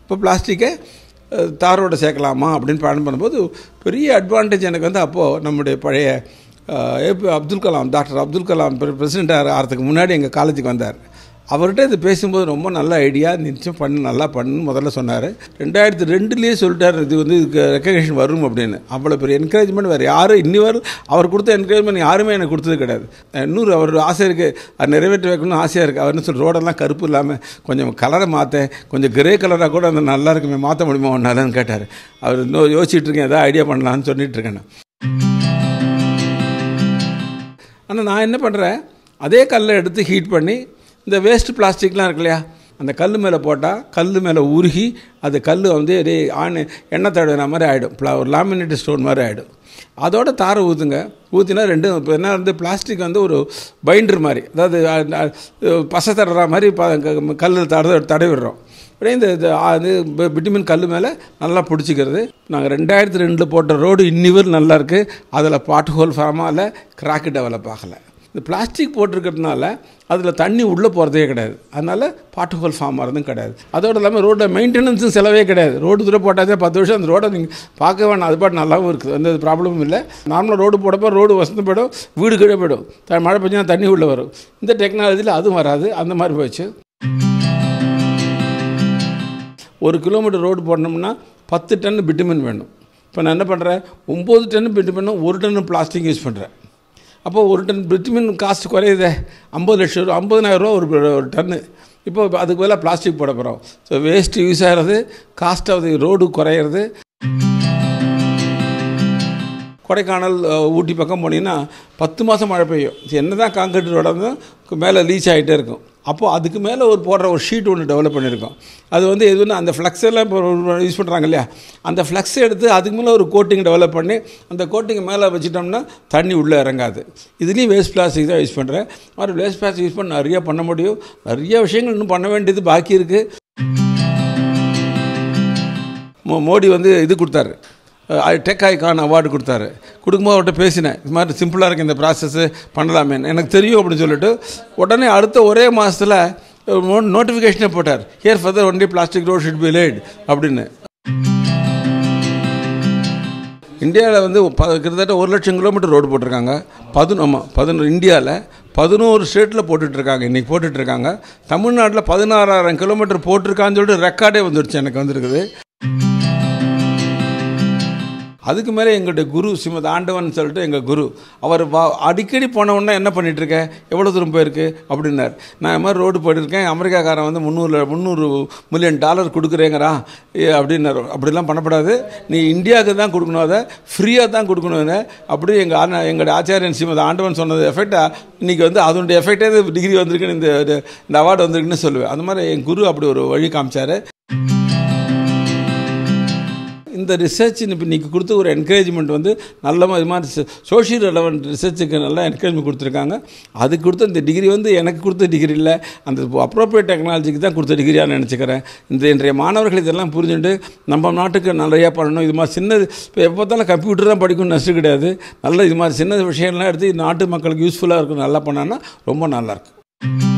இப்போ பிளாஸ்டிக்கை அஹ், தாரோட சேர்க்கலாமா அப்படின்னு பிளான் பண்ணும்போது பெரிய அட்வான்டேஜ் எனக்கு வந்து அப்போது நம்முடைய பழைய AP Abdul Kalam doctor Abdul Kalam president ஆகிறதுக்கு முன்னாடி எங்கள் காலேஜுக்கு வந்தார் அவர்கிட்ட இது பேசும்போது ரொம்ப நல்ல ஐடியா நிச்சயம் பண்ணு நல்லா பண்ணுன்னு முதல்ல சொன்னார் ரெண்டாயிரத்தி ரெண்டுலேயே சொல்லிட்டார் இது வந்து இதுக்கு ரெக்கக்னேஷன் வரும் அப்படின்னு அவ்வளோ பெரிய என்கரேஜ்மெண்ட் வேறு யாரும் இன்னி வரை அவர் கொடுத்த என்கரேஜ்மெண்ட் யாருமே எனக்கு கொடுத்தது கிடையாது இன்னொரு அவர் ஆசை இருக்குது அது நிறைவேற்றி வைக்கணும்னு ஆசையாக இருக்குது அவர் என்ன சொல்லி ரோடெல்லாம் கருப்பு இல்லாமல் கொஞ்சம் கலரை மாற்ற கொஞ்சம் கிரே கலராக கூட அந்த நல்லா இருக்குமே மாற்ற முடியுமா ஒன்றாலன்னு கேட்டார் அவர் இன்னும் யோசிச்சுட்டு இருக்கேன் ஏதாவது ஐடியா பண்ணலான்னு சொல்லிட்டு இருக்கேன் நான் ஆனால் நான் என்ன பண்ணுறேன் அதே கல்லை எடுத்து ஹீட் பண்ணி இந்த வேஸ்ட் பிளாஸ்டிக்லாம் இருக்கு இல்லையா அந்த கல் மேலே போட்டால் கல் மேலே உருகி அது கல் வந்து அப்படியே ஆண் எண்ணெய் தடவின மாதிரி ஆகிடும் ப்ளா ஒரு லாமினேட் ஸ்டோன் மாதிரி ஆகிடும் அதோட தாரை ஊற்றுங்க ஊற்றினா ரெண்டும் இப்போ என்ன வந்து பிளாஸ்டிக் வந்து ஒரு பைண்டர் மாதிரி அதாவது அஹ், அஹ், பசை தடுற மாதிரி ப கல்லில் தட தடவிடுறோம் அப்படியே இந்த இது, ஆ, இது பி- பிட்டுமின் கல் மேலே நல்லா பிடிச்சிக்கிறது நாங்கள் ரெண்டாயிரத்தி ரெண்டில் போட்ட ரோடு இன்னிவர் நல்லா இருக்குது அதில் பாட் ஹோல் ஃபார்மாக இல்லை கிராக்கு டெவலப் ஆகலை இந்த பிளாஸ்டிக் போட்டிருக்கிறதுனால அதில் தண்ணி உள்ளே போகிறதே கிடையாது அதனால் பாட்டு ஹோல் ஃபார்ம் ஆகிறதும் கிடையாது அதோட இல்லாமல் ரோட மெயின்டெனன்ஸும் செலவே கிடையாது ரோடு தூரம் போட்டாச்சே பத்து வருஷம் அந்த ரோடை நீங்கள் பார்க்க வேணாம் அது பாட்டு நல்லாவும் இருக்குது எந்த ப்ராப்ளமும் இல்லை நார்மலாக ரோடு போடப்போ ரோடு வசந்து போயிடும் வீடு கீழே போயிடும் த- மழை பெஞ்சா தண்ணி உள்ளே வரும் இந்த டெக்னாலஜியில் அதுவும் வராது அந்த மாதிரி போயிடுச்சு ஒரு கிலோமீட்டர் ரோடு போடணும்னா பத்து டன் பிட்டுமின் வேணும் இப்போ நான் என்ன பண்ணுறேன் ஒம்பது டன் பிட்டுமினும் ஒரு டன் பிளாஸ்டிக் யூஸ் பண்ணுறேன் அப்போ ஒரு டன் பிட்டுமின் காஸ்ட் குறையுதே ஐம்பது லட்சம் ரூபா ஐம்பதனாயிரம் ரூபா ஒரு ஒரு டன்னு இப்போ அதுக்கு பதிலாக பிளாஸ்டிக் போட போகிறோம் ஸோ வேஸ்ட் யூஸ் ஆகிறது காஸ்ட் ஆஃப் தி ரோடு குறையிறது கொடைக்கானல் அஹ், ஊட்டி பக்கம் போனீங்கன்னா பத்து மாதம் மழை பெய்யும் என்ன தான் காங்கிரீட் ரோடாக இருந்தால் மேலே லீச் ஆகிட்டே இருக்கும் அப்போது அதுக்கு மேலே ஒரு போடுற ஒரு ஷீட் ஒன்று டெவலப் பண்ணியிருக்கோம் அது வந்து எதுவுன்னா அந்த ஃப்ளக்ஸ் எல்லாம் இப்போ யூஸ் பண்ணுறாங்க இல்லையா அந்த ஃப்ளக்ஸ் எடுத்து அதுக்கு மேலே ஒரு கோட்டிங் டெவலப் பண்ணி அந்த கோட்டிங் மேலே வச்சிட்டோம்னா தண்ணி உள்ளே இறங்காது இதுலேயும் வேஸ்ட் பிளாஸ்டிக் தான் யூஸ் பண்ணுறேன் மாதிரி வேஸ்ட் பிளாஸ்டிக் யூஸ் பண்ண நிறைய பண்ண முடியும் நிறைய விஷயங்கள் இன்னும் பண்ண வேண்டியது பாக்கி இருக்குது மோ மோடி வந்து இது கொடுத்தாரு டெக் ஐகான் அவார்டு கொடுத்தாரு கொடுக்கும்போது அவர்கிட்ட பேசினேன் இது மாதிரி சிம்பிளாக இருக்குது இந்த ப்ராசஸ்ஸு பண்ணலாமே எனக்கு தெரியும் அப்படின்னு சொல்லிட்டு உடனே அடுத்த ஒரே மாதத்தில் நோட்டிஃபிகேஷனே போட்டார் here further only plastic road should be laid அப்படின்னு இந்தியாவில் வந்து ப கிட்டத்தட்ட ஒரு லட்சம் கிலோமீட்டர் ரோடு போட்டிருக்காங்க பதினொ ஆமாம் பதினொரு இந்தியாவில் பதினோரு ஸ்டேட்டில் போட்டுட்ருக்காங்க இன்றைக்கி போட்டுட்ருக்காங்க தமிழ்நாட்டில் பதினாறாயிரம் கிலோமீட்டர் போட்டிருக்கான்னு சொல்லிட்டு ரெக்கார்டே வந்துடுச்சு எனக்கு வந்திருக்குது அதுக்கு மேலே எங்களுடைய குரு ஸ்ரீமத் ஆண்டவன் சொல்லிட்டு எங்கள் குரு அவர் வா அடிக்கடி போன உடனே என்ன பண்ணிட்டு இருக்க எவ்வளோ தூரம் போயிருக்கு அப்படின்னார் நான் இது மாதிரி ரோடு போயிட்டுருக்கேன் அமெரிக்காக்காரன் வந்து முந்நூறு முந்நூறு மில்லியன் டாலர் கொடுக்குறேங்கிறான் ஏ, அப்படின்னாரு அப்படிலாம் பண்ணப்படாது நீ இந்தியாவுக்கு தான் கொடுக்கணும் அதை ஃப்ரீயாக தான் கொடுக்கணும் இதை. அப்படி எங்கள் ஆன எங்களுடைய ஆச்சாரியன் ஸ்ரீமத் ஆண்டவன் சொன்னது எஃபெக்டாக இன்றைக்கி வந்து அதனுடைய எஃபெக்டே டிகிரி வந்திருக்குன்னு இந்த இது- இந்த அவார்டு வந்திருக்குன்னு சொல்லுவேன் அந்த மாதிரி என் குரு அப்படி ஒரு வழி காமிச்சார் இந்த ரிசர்ச் இப்போ இன்றைக்கி கொடுத்த ஒரு என்கரேஜ்மெண்ட் வந்து நல்ல மாதிரி இது மாதிரி சோஷியல் ரெலவெண்ட் ரிசர்ச்சுக்கு நல்லா என்கரேஜ்மெண்ட் கொடுத்துருக்காங்க அதுக்கு கொடுத்த இந்த டிகிரி வந்து எனக்கு கொடுத்த டிகிரி இல்லை அந்த அப்ரோப்ரியேட் டெக்னாலஜிக்கு தான் கொடுத்த டிகிரியாக நினச்சிக்கிறேன் இந்த இன்றைய மாணவர்கள் இதெல்லாம் புரிஞ்சுட்டு நம்ம நாட்டுக்கு நிறையா பண்ணணும் இது மாதிரி சின்ன இப்போ எப்போ பார்த்தாலும் கம்ப்யூட்டர் தான் படிக்கணும்னு நஷ்டம் கிடையாது நல்ல இது மாதிரி சின்ன விஷயம்லாம் எடுத்து நாட்டு மக்களுக்கு யூஸ்ஃபுல்லாக இருக்கும் நல்லா பண்ணான்னா ரொம்ப நல்லாயிருக்கும்